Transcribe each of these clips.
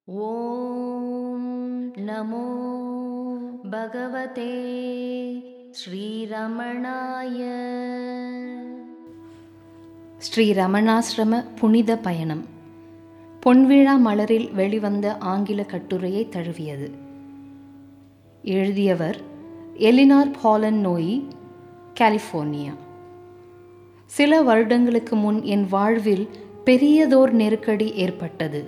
ॐ नमो भगवते ஸ்ரீரமணாய ஸ்ரீ ரமணாசிரம புனித பயணம் பொன்விழா மலரில் வெளிவந்த ஆங்கில கட்டுரையை தழுவியது எழுதியவர் எலினார் பாலன் நோயி கலிஃபோர்னியா சில வருடங்களுக்கு முன் என் வாழ்வில் பெரியதோர் நெருக்கடி ஏற்பட்டது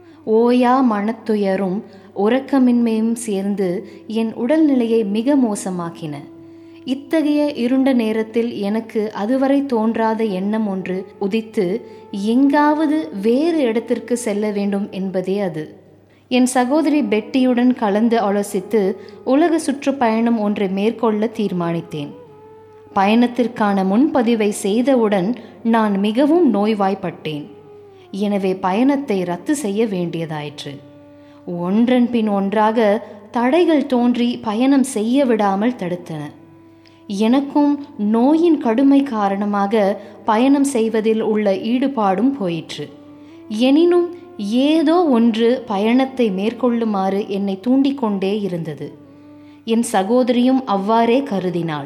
ஓயா மனத்துயரும் உறக்கமின்மையும் சேர்ந்து என் உடல்நிலையை மிக மோசமாக்கின இத்தகைய இருண்ட நேரத்தில் எனக்கு அதுவரை தோன்றாத எண்ணம் ஒன்று உதித்து எங்காவது வேறு இடத்திற்கு செல்ல வேண்டும் என்பதே அது என் சகோதரி பெட்டியுடன் கலந்து ஆலோசித்து உலக சுற்றுப்பயணம் ஒன்றை மேற்கொள்ள தீர்மானித்தேன் பயணத்திற்கான முன்பதிவை செய்தவுடன் நான் மிகவும் நோய்வாய்ப்பட்டேன் எனவே பயணத்தை ரத்து செய்ய வேண்டியதாயிற்று ஒன்றன் பின் ஒன்றாக தடைகள் தோன்றி பயணம் செய்ய விடாமல் தடுத்தன எனக்கும் நோயின் கடுமை காரணமாக பயணம் செய்வதில் உள்ள ஈடுபாடும் போயிற்று எனினும் ஏதோ ஒன்று பயணத்தை மேற்கொள்ளுமாறு என்னை தூண்டிக்கொண்டே இருந்தது என் சகோதரியும் அவ்வாறே கருதினாள்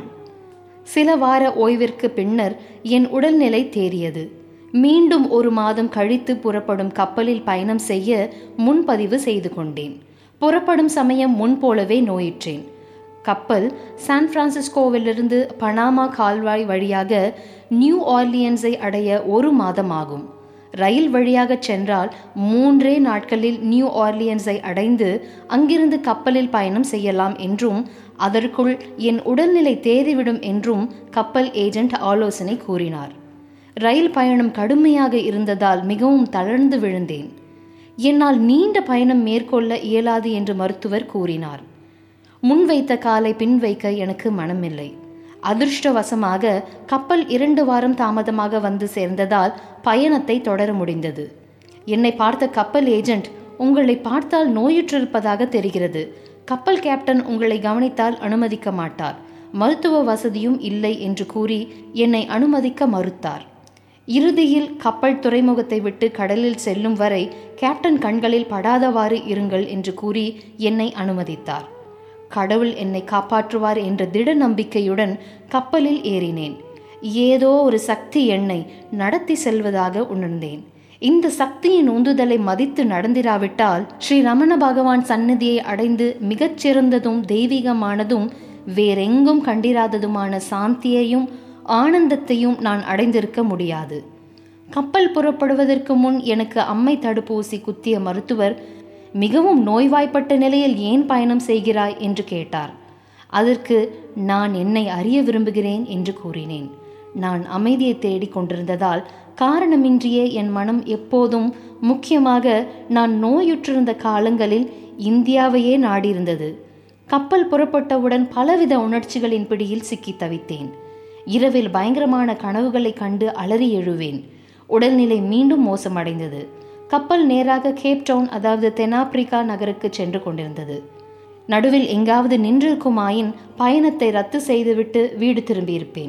சில வார ஓய்விற்கு பின்னர் என் உடல்நிலை தேறியது மீண்டும் ஒரு மாதம் கழித்து புறப்படும் கப்பலில் பயணம் செய்ய முன்பதிவு செய்து கொண்டேன் புறப்படும் சமயம் முன்போலவே நோயிற்றேன் கப்பல் சான் பிரான்சிஸ்கோவிலிருந்து பனாமா கால்வாய் வழியாக நியூ ஆர்லியன்ஸை அடைய ஒரு மாதம் ஆகும் ரயில் வழியாக சென்றால் மூன்றே நாட்களில் நியூ ஆர்லியன்ஸை அடைந்து அங்கிருந்து கப்பலில் பயணம் செய்யலாம் என்றும் அதற்குள் என் உடல்நிலை தேறிவிடும் என்றும் கப்பல் ஏஜென்ட் ஆலோசனை கூறினார் ரயில் பயணம் கடுமையாக இருந்ததால் மிகவும் தளர்ந்து விழுந்தேன் என்னால் நீண்ட பயணம் மேற்கொள்ள இயலாது என்று மருத்துவர் கூறினார் முன்வைத்த காலை பின் வைக்க எனக்கு மனமில்லை அதிர்ஷ்டவசமாக கப்பல் இரண்டு வாரம் தாமதமாக வந்து சேர்ந்ததால் பயணத்தை தொடர முடிந்தது என்னை பார்த்த கப்பல் ஏஜென்ட் உங்களை பார்த்தால் நோயுற்றிருப்பதாக தெரிகிறது கப்பல் கேப்டன் உங்களை கவனித்தால் அனுமதிக்க மாட்டார் மருத்துவ வசதியும் இல்லை என்று கூறி என்னை அனுமதிக்க மறுத்தார் இறுதியில் கப்பல் துறைமுகத்தை விட்டு கடலில் செல்லும் வரை கேப்டன் கண்களில் படாதவாறு இருங்கள் என்று கூறி என்னை அனுமதித்தார் கடவுள் என்னை காப்பாற்றுவார் என்ற திட நம்பிக்கையுடன் கப்பலில் ஏறினேன் ஏதோ ஒரு சக்தி என்னை நடத்தி செல்வதாக உணர்ந்தேன் இந்த சக்தியின் உந்துதலை மதித்து நடந்திராவிட்டால் ஸ்ரீ ரமண பகவான் சந்நிதியை அடைந்து மிகச்சிறந்ததும் தெய்வீகமானதும் வேறெங்கும் கண்டிராததுமான சாந்தியையும் ஆனந்தத்தையும் நான் அடைந்திருக்க முடியாது கப்பல் புறப்படுவதற்கு முன் எனக்கு அம்மை தடுப்பூசி குத்திய மருத்துவர் மிகவும் நோய்வாய்ப்பட்ட நிலையில் ஏன் பயணம் செய்கிறாய் என்று கேட்டார் அதற்கு நான் என்னை அறிய விரும்புகிறேன் என்று கூறினேன் நான் அமைதியை தேடிக் கொண்டிருந்ததால் காரணமின்றியே என் மனம் எப்போதும் முக்கியமாக நான் நோயுற்றிருந்த காலங்களில் இந்தியாவையே நாடியிருந்தது கப்பல் புறப்பட்டவுடன் பலவித உணர்ச்சிகளின் பிடியில் சிக்கி தவித்தேன் இரவில் பயங்கரமான கனவுகளை கண்டு அலறி எழுவேன் உடல்நிலை மீண்டும் மோசமடைந்தது கப்பல் நேராக கேப்டவுன் அதாவது தென்னாப்பிரிக்கா நகருக்கு சென்று கொண்டிருந்தது நடுவில் எங்காவது நின்றிருக்குமாயின் பயணத்தை ரத்து செய்துவிட்டு வீடு திரும்பியிருப்பேன்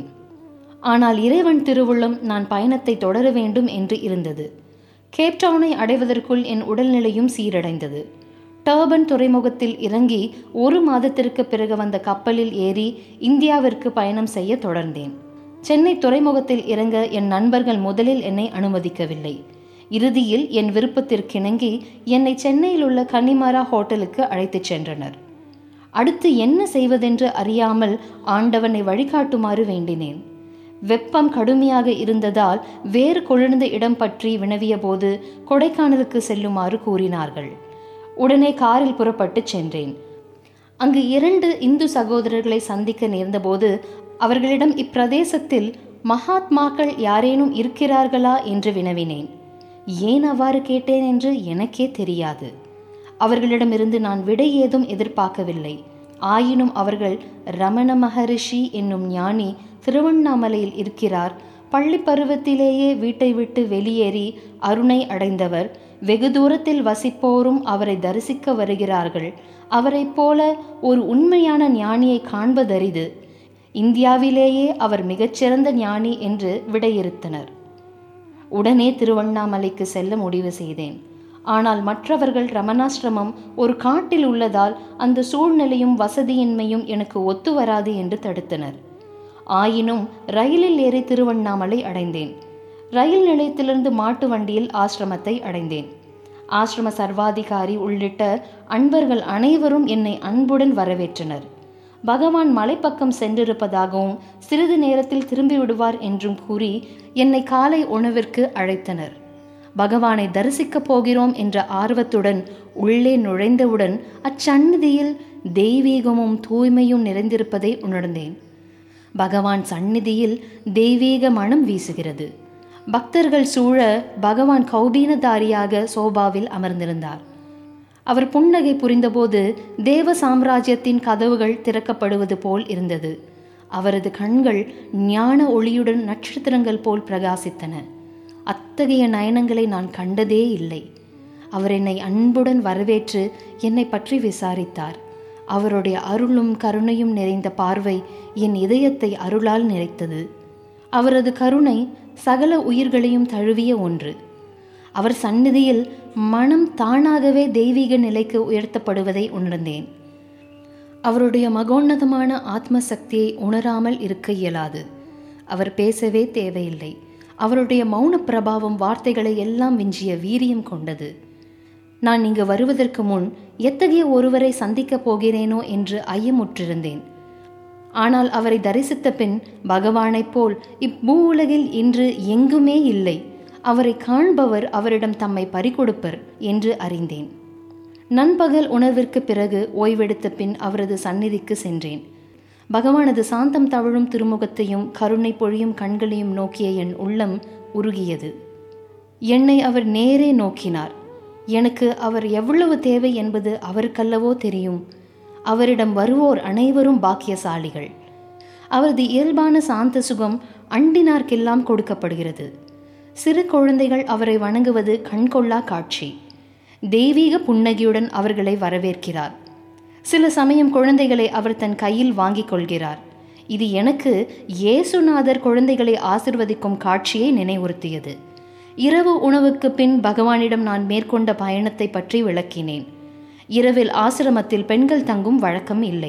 ஆனால் இறைவன் திருவுள்ளம் நான் பயணத்தை தொடர வேண்டும் என்று இருந்தது கேப்டவுனை அடைவதற்குள் என் உடல்நிலையும் சீரடைந்தது டர்பன் துறைமுகத்தில் இறங்கி ஒரு மாதத்திற்கு பிறகு வந்த கப்பலில் ஏறி இந்தியாவிற்கு பயணம் செய்ய தொடர்ந்தேன் சென்னை துறைமுகத்தில் இறங்க என் நண்பர்கள் முதலில் என்னை அனுமதிக்கவில்லை இறுதியில் என் விருப்பத்திற்கிணங்கி என்னை சென்னையில் உள்ள கன்னிமாரா ஹோட்டலுக்கு அழைத்துச் சென்றனர் அடுத்து என்ன செய்வதென்று அறியாமல் ஆண்டவனை வழிகாட்டுமாறு வேண்டினேன் வெப்பம் கடுமையாக இருந்ததால் வேறு கொழுந்த இடம் பற்றி வினவிய போது கொடைக்கானலுக்கு செல்லுமாறு கூறினார்கள் உடனே காரில் புறப்பட்டு சென்றேன் அங்கு இரண்டு இந்து சகோதரர்களை சந்திக்க நேர்ந்தபோது அவர்களிடம் இப்பிரதேசத்தில் மகாத்மாக்கள் யாரேனும் இருக்கிறார்களா என்று வினவினேன் ஏன் அவ்வாறு கேட்டேன் என்று எனக்கே தெரியாது அவர்களிடமிருந்து நான் விடை ஏதும் எதிர்பார்க்கவில்லை ஆயினும் அவர்கள் ரமண மகரிஷி என்னும் ஞானி திருவண்ணாமலையில் இருக்கிறார் பள்ளி பருவத்திலேயே வீட்டை விட்டு வெளியேறி அருணை அடைந்தவர் வெகு தூரத்தில் வசிப்போரும் அவரை தரிசிக்க வருகிறார்கள் அவரைப் போல ஒரு உண்மையான ஞானியை காண்பதரிது இந்தியாவிலேயே அவர் மிகச்சிறந்த ஞானி என்று விடையிறுத்தனர் உடனே திருவண்ணாமலைக்கு செல்ல முடிவு செய்தேன் ஆனால் மற்றவர்கள் ரமணாசிரமம் ஒரு காட்டில் உள்ளதால் அந்த சூழ்நிலையும் வசதியின்மையும் எனக்கு ஒத்து வராது என்று தடுத்தனர் ஆயினும் ரயிலில் ஏறி திருவண்ணாமலை அடைந்தேன் ரயில் நிலையத்திலிருந்து மாட்டு வண்டியில் ஆசிரமத்தை அடைந்தேன் ஆசிரம சர்வாதிகாரி உள்ளிட்ட அன்பர்கள் அனைவரும் என்னை அன்புடன் வரவேற்றனர் பகவான் மலைப்பக்கம் சென்றிருப்பதாகவும் சிறிது நேரத்தில் திரும்பி விடுவார் என்றும் கூறி என்னை காலை உணவிற்கு அழைத்தனர் பகவானை தரிசிக்கப் போகிறோம் என்ற ஆர்வத்துடன் உள்ளே நுழைந்தவுடன் அச்சந்நிதியில் தெய்வீகமும் தூய்மையும் நிறைந்திருப்பதை உணர்ந்தேன் பகவான் சந்நிதியில் தெய்வீக மனம் வீசுகிறது பக்தர்கள் சூழ பகவான் கௌபீனதாரியாக சோபாவில் அமர்ந்திருந்தார் அவர் புன்னகை புரிந்தபோது தேவ சாம்ராஜ்யத்தின் கதவுகள் திறக்கப்படுவது போல் இருந்தது அவரது கண்கள் ஞான ஒளியுடன் நட்சத்திரங்கள் போல் பிரகாசித்தன அத்தகைய நயனங்களை நான் கண்டதே இல்லை அவர் என்னை அன்புடன் வரவேற்று என்னை பற்றி விசாரித்தார் அவருடைய அருளும் கருணையும் நிறைந்த பார்வை என் இதயத்தை அருளால் நிறைத்தது அவரது கருணை சகல உயிர்களையும் தழுவிய ஒன்று அவர் சந்நிதியில் மனம் தானாகவே தெய்வீக நிலைக்கு உயர்த்தப்படுவதை உணர்ந்தேன் அவருடைய மகோன்னதமான ஆத்ம சக்தியை உணராமல் இருக்க இயலாது அவர் பேசவே தேவையில்லை அவருடைய மௌன பிரபாவம் வார்த்தைகளை எல்லாம் விஞ்சிய வீரியம் கொண்டது நான் இங்கு வருவதற்கு முன் எத்தகைய ஒருவரை சந்திக்கப் போகிறேனோ என்று ஐயமுற்றிருந்தேன் ஆனால் அவரை தரிசித்த பின் பகவானைப் போல் இப்பூ உலகில் இன்று எங்குமே இல்லை அவரை காண்பவர் அவரிடம் தம்மை பறிகொடுப்பர் என்று அறிந்தேன் நண்பகல் உணர்விற்கு பிறகு ஓய்வெடுத்த பின் அவரது சந்நிதிக்கு சென்றேன் பகவானது சாந்தம் தவழும் திருமுகத்தையும் கருணை பொழியும் கண்களையும் நோக்கிய என் உள்ளம் உருகியது என்னை அவர் நேரே நோக்கினார் எனக்கு அவர் எவ்வளவு தேவை என்பது அவருக்கல்லவோ தெரியும் அவரிடம் வருவோர் அனைவரும் பாக்கியசாலிகள் அவரது இயல்பான சாந்த சுகம் அண்டினார்க்கெல்லாம் கொடுக்கப்படுகிறது சிறு குழந்தைகள் அவரை வணங்குவது கண்கொள்ளா காட்சி தெய்வீக புன்னகையுடன் அவர்களை வரவேற்கிறார் சில சமயம் குழந்தைகளை அவர் தன் கையில் வாங்கிக் கொள்கிறார் இது எனக்கு இயேசுநாதர் குழந்தைகளை ஆசிர்வதிக்கும் காட்சியை நினைவுறுத்தியது இரவு உணவுக்கு பின் பகவானிடம் நான் மேற்கொண்ட பயணத்தை பற்றி விளக்கினேன் இரவில் ஆசிரமத்தில் பெண்கள் தங்கும் வழக்கம் இல்லை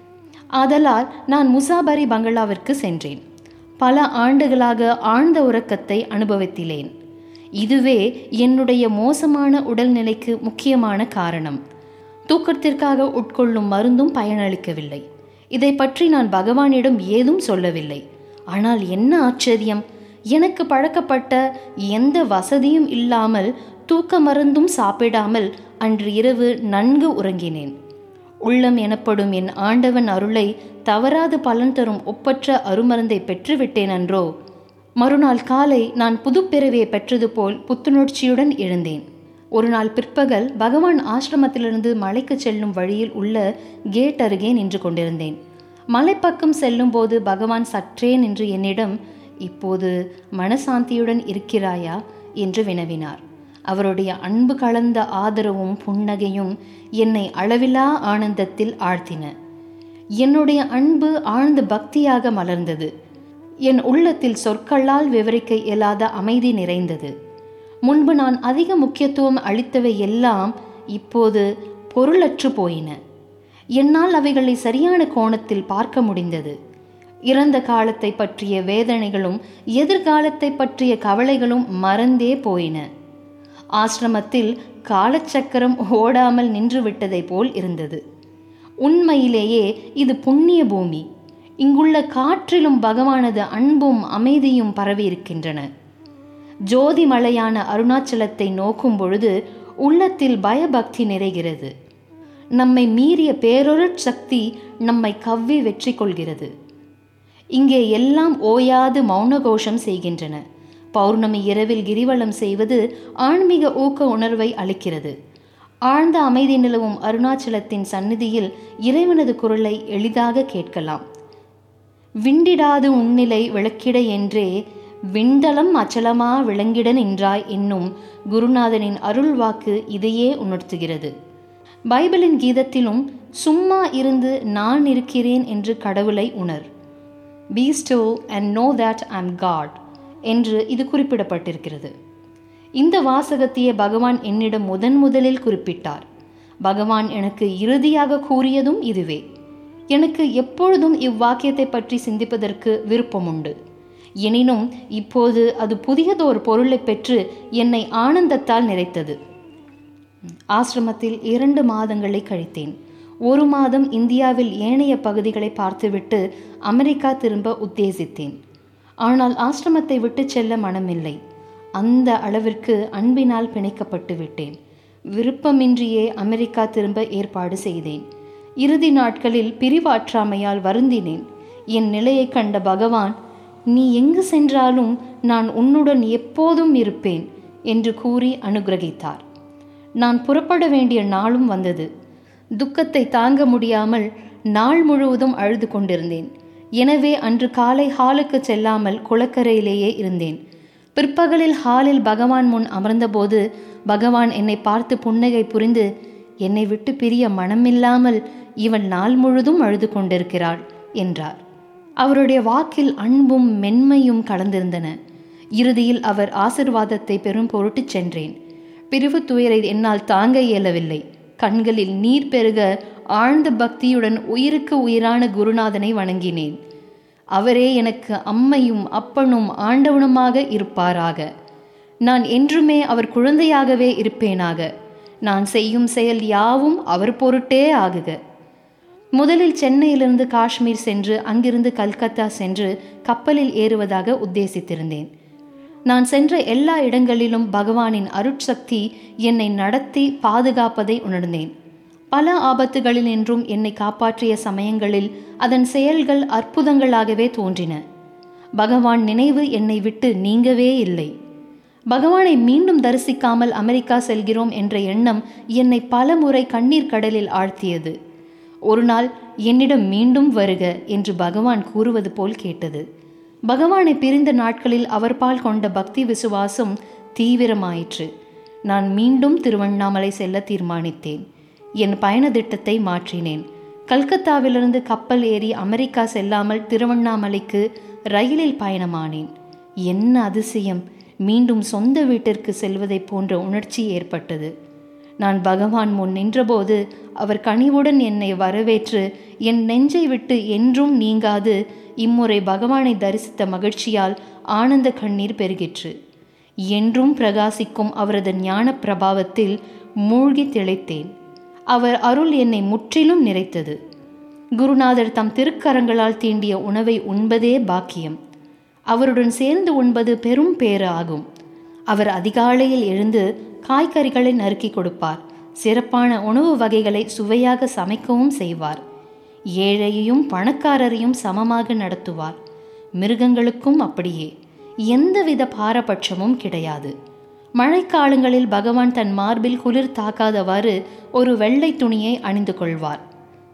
ஆதலால் நான் முசாபரி பங்களாவிற்கு சென்றேன் பல ஆண்டுகளாக ஆழ்ந்த உறக்கத்தை அனுபவித்திலேன் இதுவே என்னுடைய மோசமான உடல்நிலைக்கு முக்கியமான காரணம் தூக்கத்திற்காக உட்கொள்ளும் மருந்தும் பயனளிக்கவில்லை இதை பற்றி நான் பகவானிடம் ஏதும் சொல்லவில்லை ஆனால் என்ன ஆச்சரியம் எனக்கு பழக்கப்பட்ட எந்த வசதியும் இல்லாமல் தூக்க மருந்தும் சாப்பிடாமல் அன்று இரவு நன்கு உறங்கினேன் உள்ளம் எனப்படும் என் ஆண்டவன் அருளை தவறாது பலன் தரும் ஒப்பற்ற அருமருந்தை பெற்றுவிட்டேன் அன்றோ மறுநாள் காலை நான் புதுப்பிறவியை பெற்றது போல் புத்துணர்ச்சியுடன் எழுந்தேன் ஒரு நாள் பிற்பகல் பகவான் ஆசிரமத்திலிருந்து மலைக்கு செல்லும் வழியில் உள்ள கேட் அருகே நின்று கொண்டிருந்தேன் மலைப்பக்கம் செல்லும்போது பகவான் சற்றே நின்று என்னிடம் இப்போது மனசாந்தியுடன் இருக்கிறாயா என்று வினவினார் அவருடைய அன்பு கலந்த ஆதரவும் புன்னகையும் என்னை அளவிலா ஆனந்தத்தில் ஆழ்த்தின என்னுடைய அன்பு ஆழ்ந்த பக்தியாக மலர்ந்தது என் உள்ளத்தில் சொற்களால் விவரிக்க இயலாத அமைதி நிறைந்தது முன்பு நான் அதிக முக்கியத்துவம் அளித்தவை எல்லாம் இப்போது பொருளற்று போயின என்னால் அவைகளை சரியான கோணத்தில் பார்க்க முடிந்தது இறந்த காலத்தை பற்றிய வேதனைகளும் எதிர்காலத்தை பற்றிய கவலைகளும் மறந்தே போயின ஆசிரமத்தில் காலச்சக்கரம் ஓடாமல் நின்று விட்டதை போல் இருந்தது உண்மையிலேயே இது புண்ணிய பூமி இங்குள்ள காற்றிலும் பகவானது அன்பும் அமைதியும் பரவி இருக்கின்றன ஜோதி மலையான அருணாச்சலத்தை நோக்கும் பொழுது உள்ளத்தில் பயபக்தி நிறைகிறது நம்மை மீறிய பேரொருட் சக்தி நம்மை கவ்வி வெற்றி கொள்கிறது இங்கே எல்லாம் ஓயாது மௌன கோஷம் செய்கின்றன பௌர்ணமி இரவில் கிரிவலம் செய்வது ஆன்மீக ஊக்க உணர்வை அளிக்கிறது ஆழ்ந்த அமைதி நிலவும் அருணாச்சலத்தின் சந்நிதியில் இறைவனது குரலை எளிதாக கேட்கலாம் விண்டிடாது உன்னிலை விளக்கிட என்றே விண்டலம் அச்சலமா விளங்கிட நின்றாய் என்னும் குருநாதனின் அருள் வாக்கு இதையே உணர்த்துகிறது பைபிளின் கீதத்திலும் சும்மா இருந்து நான் இருக்கிறேன் என்று கடவுளை உணர் be still and know that I'm God என்று இது குறிப்பிடப்பட்டிருக்கிறது இந்த வாசகத்தையே பகவான் என்னிடம் முதன் முதலில் குறிப்பிட்டார் பகவான் எனக்கு இறுதியாக கூறியதும் இதுவே எனக்கு எப்பொழுதும் இவ்வாக்கியத்தை பற்றி சிந்திப்பதற்கு விருப்பம் உண்டு எனினும் இப்போது அது புதியதோர் பொருளை பெற்று என்னை ஆனந்தத்தால் நிறைத்தது ஆசிரமத்தில் இரண்டு மாதங்களை கழித்தேன் ஒரு மாதம் இந்தியாவில் ஏனைய பகுதிகளை பார்த்துவிட்டு அமெரிக்கா திரும்ப உத்தேசித்தேன் ஆனால் ஆசிரமத்தை விட்டு செல்ல மனமில்லை அந்த அளவிற்கு அன்பினால் பிணைக்கப்பட்டு விட்டேன் விருப்பமின்றியே அமெரிக்கா திரும்ப ஏற்பாடு செய்தேன் இறுதி நாட்களில் பிரிவாற்றாமையால் வருந்தினேன் என் நிலையை கண்ட பகவான் நீ எங்கு சென்றாலும் நான் உன்னுடன் எப்போதும் இருப்பேன் என்று கூறி அனுகிரகித்தார் நான் புறப்பட வேண்டிய நாளும் வந்தது துக்கத்தை தாங்க முடியாமல் நாள் முழுவதும் அழுது கொண்டிருந்தேன் எனவே அன்று காலை ஹாலுக்கு செல்லாமல் குளக்கரையிலேயே இருந்தேன் பிற்பகலில் ஹாலில் பகவான் முன் அமர்ந்தபோது பகவான் என்னை பார்த்து புன்னகை புரிந்து என்னை விட்டு பிரிய மனமில்லாமல் இவன் நாள் முழுதும் அழுது கொண்டிருக்கிறாள் என்றார் அவருடைய வாக்கில் அன்பும் மென்மையும் கலந்திருந்தன இறுதியில் அவர் ஆசிர்வாதத்தை பெரும் பொருட்டு சென்றேன் பிரிவு துயரை என்னால் தாங்க இயலவில்லை கண்களில் நீர் பெருக ஆழ்ந்த பக்தியுடன் உயிருக்கு உயிரான குருநாதனை வணங்கினேன் அவரே எனக்கு அம்மையும் அப்பனும் ஆண்டவனுமாக இருப்பாராக நான் என்றுமே அவர் குழந்தையாகவே இருப்பேனாக நான் செய்யும் செயல் யாவும் அவர் பொருட்டே ஆகுக முதலில் சென்னையிலிருந்து காஷ்மீர் சென்று அங்கிருந்து கல்கத்தா சென்று கப்பலில் ஏறுவதாக உத்தேசித்திருந்தேன் நான் சென்ற எல்லா இடங்களிலும் பகவானின் அருட்சக்தி என்னை நடத்தி பாதுகாப்பதை உணர்ந்தேன் பல ஆபத்துகளில் நின்றும் என்னை காப்பாற்றிய சமயங்களில் அதன் செயல்கள் அற்புதங்களாகவே தோன்றின பகவான் நினைவு என்னை விட்டு நீங்கவே இல்லை பகவானை மீண்டும் தரிசிக்காமல் அமெரிக்கா செல்கிறோம் என்ற எண்ணம் என்னை பல முறை கண்ணீர் கடலில் ஆழ்த்தியது ஒரு நாள் என்னிடம் மீண்டும் வருக என்று பகவான் கூறுவது போல் கேட்டது பகவானை பிரிந்த நாட்களில் அவர் பால் கொண்ட பக்தி விசுவாசம் தீவிரமாயிற்று நான் மீண்டும் திருவண்ணாமலை செல்ல தீர்மானித்தேன் என் பயண திட்டத்தை மாற்றினேன் கல்கத்தாவிலிருந்து கப்பல் ஏறி அமெரிக்கா செல்லாமல் திருவண்ணாமலைக்கு ரயிலில் பயணமானேன் என்ன அதிசயம் மீண்டும் சொந்த வீட்டிற்கு செல்வதைப் போன்ற உணர்ச்சி ஏற்பட்டது நான் பகவான் முன் நின்றபோது அவர் கனிவுடன் என்னை வரவேற்று என் நெஞ்சை விட்டு என்றும் நீங்காது இம்முறை பகவானை தரிசித்த மகிழ்ச்சியால் ஆனந்த கண்ணீர் பெருகிற்று என்றும் பிரகாசிக்கும் அவரது ஞான பிரபாவத்தில் மூழ்கி திளைத்தேன் அவர் அருள் என்னை முற்றிலும் நிறைத்தது குருநாதர் தம் திருக்கரங்களால் தீண்டிய உணவை உண்பதே பாக்கியம் அவருடன் சேர்ந்து உண்பது பெரும் பேறு ஆகும் அவர் அதிகாலையில் எழுந்து காய்கறிகளை நறுக்கி கொடுப்பார் சிறப்பான உணவு வகைகளை சுவையாக சமைக்கவும் செய்வார் ஏழையையும் பணக்காரரையும் சமமாக நடத்துவார் மிருகங்களுக்கும் அப்படியே எந்தவித பாரபட்சமும் கிடையாது மழைக்காலங்களில் பகவான் தன் மார்பில் குளிர் தாக்காதவாறு ஒரு வெள்ளை துணியை அணிந்து கொள்வார்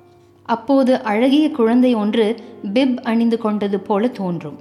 அப்போது அழகிய குழந்தை ஒன்று பிப் அணிந்து கொண்டது போல தோன்றும்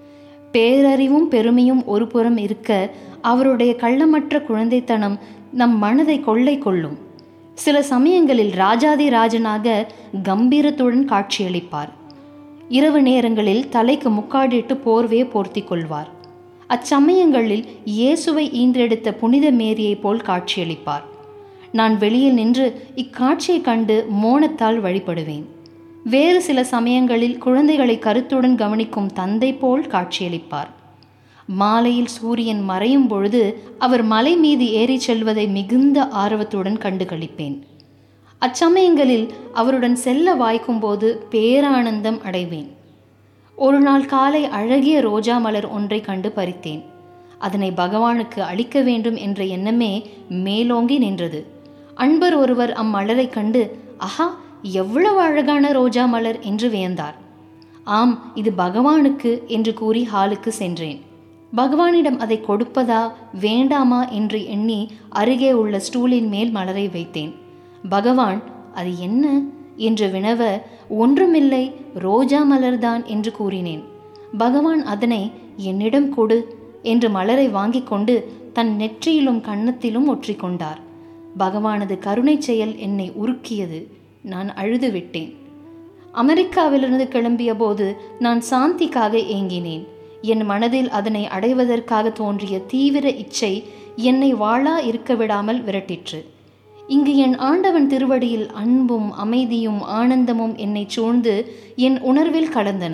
பேரறிவும் பெருமையும் ஒரு புறம் இருக்க அவருடைய கள்ளமற்ற குழந்தைத்தனம் நம் மனதை கொள்ளை கொள்ளும் சில சமயங்களில் ராஜாதி ராஜனாக கம்பீரத்துடன் காட்சியளிப்பார் இரவு நேரங்களில் தலைக்கு முக்காடிட்டு போர்வையை போர்த்தி கொள்வார் அச்சமயங்களில் இயேசுவை ஈன்றெடுத்த புனித மேரியைப் போல் காட்சியளிப்பார் நான் வெளியில் நின்று இக்காட்சியை கண்டு மோனத்தால் வழிபடுவேன் வேறு சில சமயங்களில் குழந்தைகளை கருத்துடன் கவனிக்கும் தந்தை போல் காட்சியளிப்பார் மாலையில் சூரியன் மறையும் பொழுது அவர் மலை மீது ஏறிச் செல்வதை மிகுந்த ஆர்வத்துடன் கண்டு களிப்பேன் அச்சமயங்களில் அவருடன் செல்ல வாய்க்கும் போது பேரானந்தம் அடைவேன் ஒரு நாள் காலை அழகிய ரோஜா மலர் ஒன்றை கண்டு பறித்தேன் அதனை பகவானுக்கு அளிக்க வேண்டும் என்ற எண்ணமே மேலோங்கி நின்றது அன்பர் ஒருவர் அம்மலரை கண்டு ஆஹா எவ்வளவு அழகான ரோஜா மலர் என்று வியந்தார் ஆம் இது பகவானுக்கு என்று கூறி ஹாலுக்கு சென்றேன் பகவானிடம் அதை கொடுப்பதா வேண்டாமா என்று எண்ணி அருகே உள்ள ஸ்டூலின் மேல் மலரை வைத்தேன் பகவான் அது என்ன என்று வினவ ஒன்றுமில்லை ரோஜா மலர்தான் என்று கூறினேன் பகவான் அதனை என்னிடம் கொடு என்று மலரை வாங்கிக் கொண்டு தன் நெற்றியிலும் கன்னத்திலும் ஒற்றிக்கொண்டார் பகவானது கருணை செயல் என்னை உருக்கியது நான் அழுது விட்டேன் அமெரிக்காவிலிருந்து கிளம்பிய போது நான் சாந்திக்காக ஏங்கினேன் என் மனதில் அதனை அடைவதற்காக தோன்றிய தீவிர இச்சை என்னை வாழா இருக்க விடாமல் விரட்டிற்று இங்கு என் ஆண்டவன் திருவடியில் அன்பும் அமைதியும் ஆனந்தமும் என்னை சூழ்ந்து என் உணர்வில் கலந்தன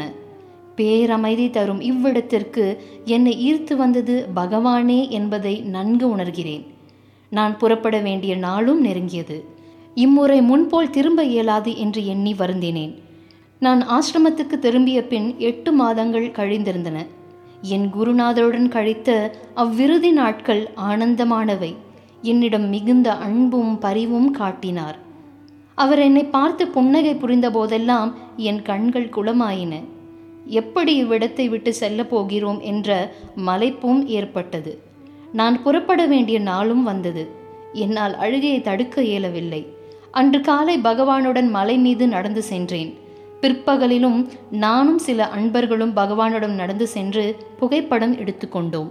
பேரமைதி தரும் இவ்விடத்திற்கு என்னை ஈர்த்து வந்தது பகவானே என்பதை நன்கு உணர்கிறேன் நான் புறப்பட வேண்டிய நாளும் நெருங்கியது இம்முறை முன்போல் திரும்ப இயலாது என்று எண்ணி வருந்தினேன் நான் ஆசிரமத்துக்கு திரும்பிய பின் எட்டு மாதங்கள் கழிந்திருந்தன என் குருநாதருடன் கழித்த அவ்விறுதி நாட்கள் ஆனந்தமானவை என்னிடம் மிகுந்த அன்பும் பரிவும் காட்டினார் அவர் என்னை பார்த்து புன்னகை புரிந்த போதெல்லாம் என் கண்கள் குளமாயின எப்படி இவ்விடத்தை விட்டு செல்லப் போகிறோம் என்ற மலைப்பும் ஏற்பட்டது நான் புறப்பட வேண்டிய நாளும் வந்தது என்னால் அழுகையை தடுக்க இயலவில்லை அன்று காலை பகவானுடன் மலை மீது நடந்து சென்றேன் பிற்பகலிலும் நானும் சில அன்பர்களும் பகவானுடன் நடந்து சென்று புகைப்படம் எடுத்துக்கொண்டோம்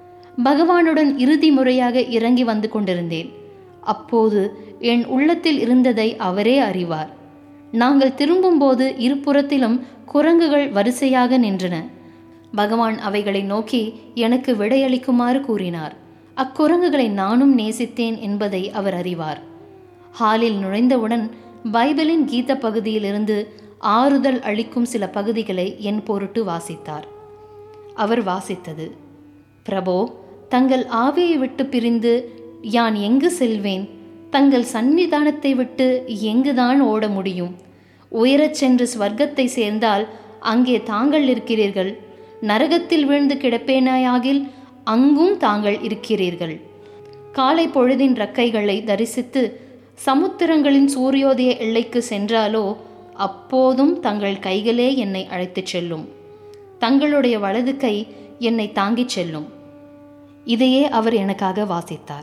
பகவானுடன் இறுதி முறையாக இறங்கி வந்து கொண்டிருந்தேன் அப்போது என் உள்ளத்தில் இருந்ததை அவரே அறிவார் நாங்கள் திரும்பும்போது இருபுறத்திலும் குரங்குகள் வரிசையாக நின்றன பகவான் அவைகளை நோக்கி எனக்கு விடையளிக்குமாறு கூறினார் அக்குரங்குகளை நானும் நேசித்தேன் என்பதை அவர் அறிவார் ஹாலில் நுழைந்தவுடன் பைபிளின் கீத பகுதியிலிருந்து ஆறுதல் அளிக்கும் சில பகுதிகளை என் பொருட்டு வாசித்தார் அவர் வாசித்தது பிரபோ தங்கள் ஆவியை விட்டு பிரிந்து யான் எங்கு செல்வேன் தங்கள் சந்நிதானத்தை விட்டு எங்குதான் ஓட முடியும் உயரச் சென்று ஸ்வர்க்கத்தை சேர்ந்தால் அங்கே தாங்கள் இருக்கிறீர்கள் நரகத்தில் விழுந்து கிடப்பேனாயாகில் அங்கும் தாங்கள் இருக்கிறீர்கள் காலை பொழுதின் ரக்கைகளை தரிசித்து சமுத்திரங்களின் சூரியோதய எல்லைக்கு சென்றாலோ அப்போதும் தங்கள் கைகளே என்னை அழைத்துச் செல்லும் தங்களுடைய வலது கை என்னை தாங்கிச் செல்லும் இதையே அவர் எனக்காக வாசித்தார்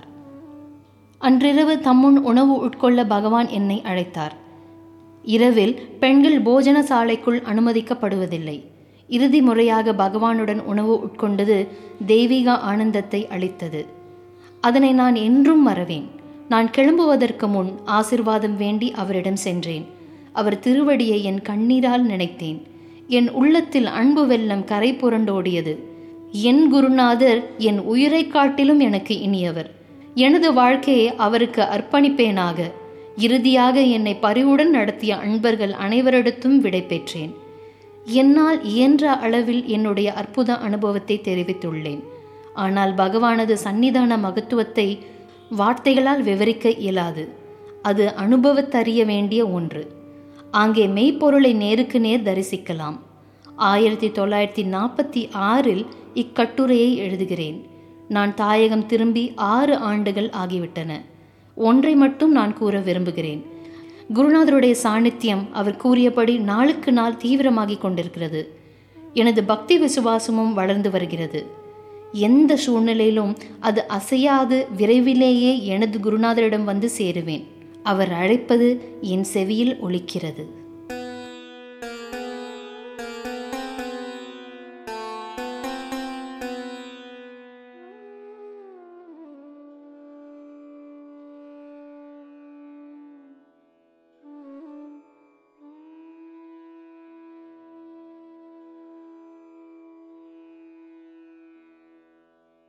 அன்றிரவு தம்முன் உணவு உட்கொள்ள பகவான் என்னை அழைத்தார் இரவில் பெண்கள் போஜன சாலைக்குள் அனுமதிக்கப்படுவதில்லை இறுதி முறையாக பகவானுடன் உணவு உட்கொண்டது தெய்வீக ஆனந்தத்தை அளித்தது அதனை நான் என்றும் மறவேன் நான் கிளம்புவதற்கு முன் ஆசிர்வாதம் வேண்டி அவரிடம் சென்றேன் அவர் திருவடியை என் கண்ணீரால் நினைத்தேன் என் உள்ளத்தில் அன்பு வெள்ளம் கரை புரண்டோடியது என் குருநாதர் என் உயிரை காட்டிலும் எனக்கு இனியவர் எனது வாழ்க்கையை அவருக்கு அர்ப்பணிப்பேனாக இறுதியாக என்னை பரிவுடன் நடத்திய அன்பர்கள் அனைவரிடத்தும் விடை பெற்றேன் என்னால் இயன்ற அளவில் என்னுடைய அற்புத அனுபவத்தை தெரிவித்துள்ளேன் ஆனால் பகவானது சன்னிதான மகத்துவத்தை வார்த்தைகளால் விவரிக்க இயலாது அது அனுபவத்தறிய வேண்டிய ஒன்று அங்கே மெய்ப்பொருளை நேருக்கு நேர் தரிசிக்கலாம் ஆயிரத்தி தொள்ளாயிரத்தி நாற்பத்தி ஆறில் இக்கட்டுரையை எழுதுகிறேன் நான் தாயகம் திரும்பி ஆறு ஆண்டுகள் ஆகிவிட்டன ஒன்றை மட்டும் நான் கூற விரும்புகிறேன் குருநாதருடைய சாநித்தியம் அவர் கூறியபடி நாளுக்கு நாள் தீவிரமாகிக் கொண்டிருக்கிறது எனது பக்தி விசுவாசமும் வளர்ந்து வருகிறது எந்த சூழ்நிலையிலும் அது அசையாது விரைவிலேயே எனது குருநாதரிடம் வந்து சேருவேன் அவர் அழைப்பது என் செவியில் ஒலிக்கிறது